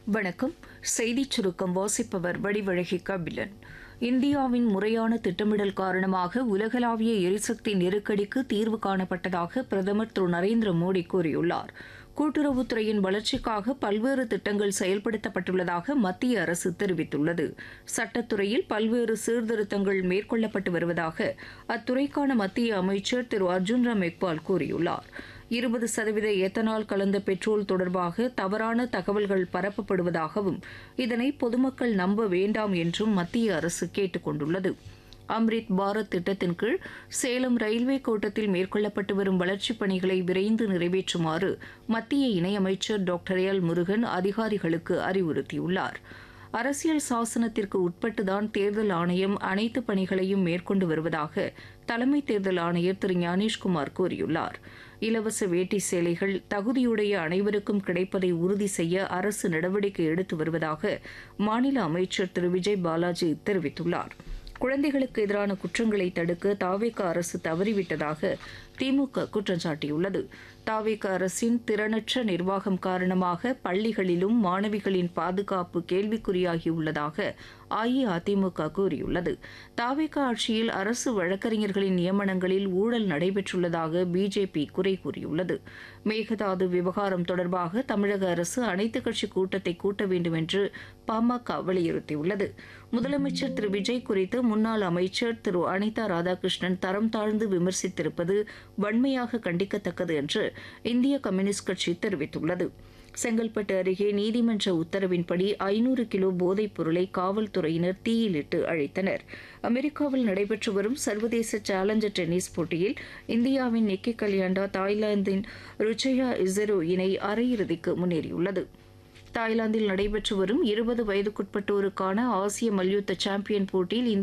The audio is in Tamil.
வணக்கம் செய்திச் சுருக்கம் வாசிப்பவர் வடிவழகி கபிலன் இந்தியாவின் முறையான திட்டமிடல் காரணமாக உலகளாவிய எரிசக்தி நெருக்கடிக்கு தீர்வு காணப்பட்டதாக பிரதமர் திரு நரேந்திர மோடி கூறியுள்ளார் கூட்டுறவுத்துறையின் வளர்ச்சிக்காக பல்வேறு திட்டங்கள் செயல்படுத்தப்பட்டுள்ளதாக மத்திய அரசு தெரிவித்துள்ளது சட்டத்துறையில் பல்வேறு சீர்திருத்தங்கள் மேற்கொள்ளப்பட்டு வருவதாக அத்துறைக்கான மத்திய அமைச்சர் திரு அர்ஜுன் ராம் மெக்வால் கூறியுள்ளார் இருபது சதவீத எத்தனால் கலந்த பெட்ரோல் தொடர்பாக தவறான தகவல்கள் பரப்பப்படுவதாகவும் இதனை பொதுமக்கள் நம்ப வேண்டாம் என்றும் மத்திய அரசு கேட்டுக் கொண்டுள்ளது அம்ரித் பாரத் திட்டத்தின் கீழ் சேலம் ரயில்வே கோட்டத்தில் மேற்கொள்ளப்பட்டு வரும் வளர்ச்சிப் பணிகளை விரைந்து நிறைவேற்றுமாறு மத்திய இணையமைச்சர் டாக்டர் எல் முருகன் அதிகாரிகளுக்கு அறிவுறுத்தியுள்ளார் அரசியல் சாசனத்திற்கு உட்பட்டுதான் தேர்தல் ஆணையம் அனைத்து பணிகளையும் மேற்கொண்டு வருவதாக தலைமை தேர்தல் ஆணையர் திரு ஞானேஷ்குமார் கூறியுள்ளார் இலவச வேட்டி சேலைகள் தகுதியுடைய அனைவருக்கும் கிடைப்பதை உறுதி செய்ய அரசு நடவடிக்கை எடுத்து வருவதாக மாநில அமைச்சர் திரு விஜய் பாலாஜி தெரிவித்துள்ளார் குழந்தைகளுக்கு எதிரான குற்றங்களை தடுக்க தாவேக அரசு தவறிவிட்டதாக திமுக குற்றம் சாட்டியுள்ளது தாவேக அரசின் திறனற்ற நிர்வாகம் காரணமாக பள்ளிகளிலும் மாணவிகளின் பாதுகாப்பு கேள்விக்குறியாகியுள்ளதாக அஇஅதிமுக கூறியுள்ளது தாவேக ஆட்சியில் அரசு வழக்கறிஞர்களின் நியமனங்களில் ஊழல் நடைபெற்றுள்ளதாக பிஜேபி குறை கூறியுள்ளது மேகதாது விவகாரம் தொடர்பாக தமிழக அரசு அனைத்துக் கட்சி கூட்டத்தை கூட்ட வேண்டும் என்று பாமக வலியுறுத்தியுள்ளது முதலமைச்சர் திரு விஜய் குறித்து முன்னாள் அமைச்சர் திரு அனிதா ராதாகிருஷ்ணன் தரம் தாழ்ந்து விமர்சித்திருப்பது வன்மையாக கண்டிக்கத்தக்கது என்று இந்திய கம்யூனிஸ்ட் கட்சி தெரிவித்துள்ளது செங்கல்பட்டு அருகே நீதிமன்ற உத்தரவின்படி ஐநூறு கிலோ போதைப் பொருளை காவல்துறையினர் தீயிலிட்டு அழித்தனர் அமெரிக்காவில் நடைபெற்று வரும் சர்வதேச சேலஞ்சர் டென்னிஸ் போட்டியில் இந்தியாவின் நிக்கி கல்யாண்டா தாய்லாந்தின் ருச்சயா இசரோ இணை அரையிறுதிக்கு முன்னேறியுள்ளது தாய்லாந்தில் நடைபெற்று வரும் இருபது வயதுக்குட்பட்டோருக்கான ஆசிய மல்யுத்த சாம்பியன் போட்டியில்